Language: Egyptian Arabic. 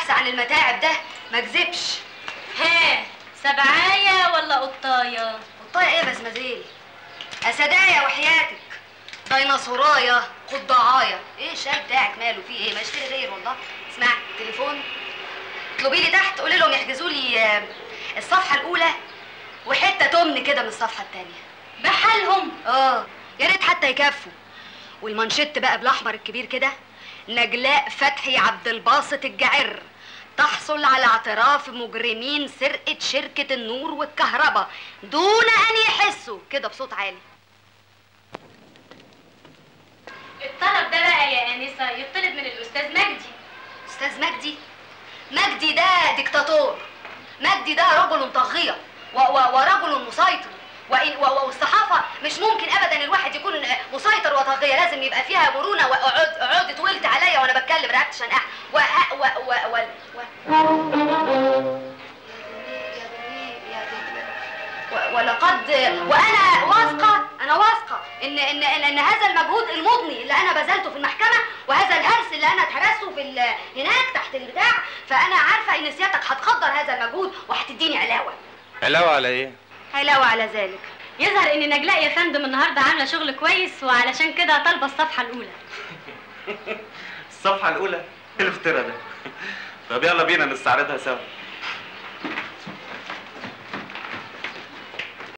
البحث عن المتاعب ده ما كذبش ها سبعاية ولا قطاية قطايه ايه يا بسمزيل اسدايا وحياتك ديناصورايا قضاعايا ايه الشاي بتاعك ماله فيه ايه ما اشتري غير والله اسمع تليفون اطلبي لي تحت قولي لهم يحجزوا لي آه، الصفحه الاولى وحته تمن كده من الصفحه الثانيه بحالهم اه يا ريت حتى يكفوا والمانشيت بقى بالاحمر الكبير كده نجلاء فتحي عبد الباسط الجعر تحصل على اعتراف مجرمين سرقة شركة النور والكهرباء دون أن يحسوا كده بصوت عالي الطلب ده بقى يا انسه يطلب من الاستاذ مجدي أستاذ مجدي مجدي ده ديكتاتور مجدي ده رجل طاغية و- و- ورجل مسيطر وإن- و- و- والصحافة مش ممكن أبدا الواحد يكون مسيطر وطاغية لازم يبقى فيها مرونة وأقعد أقعد طولت عليا وأنا بتكلم رقبت شنقة و و و و و يا جميل يا جميل و- ولقد وانا واثقه انا واثقه ان ان ان, إن هذا المجهود المضني اللي انا بذلته في المحكمه وهذا الهرس اللي انا اتهرسته في ال- هناك تحت البتاع فانا عارفه ان سيادتك هتقدر هذا المجهود وهتديني علاوه علاوة على ايه؟ علاوه على ذلك يظهر ان نجلاء يا فندم النهارده عامله شغل كويس وعلشان كده طالبه الصفحه الاولى الصفحة الأولى ايه الافتراء ده؟ طب يلا بينا نستعرضها سوا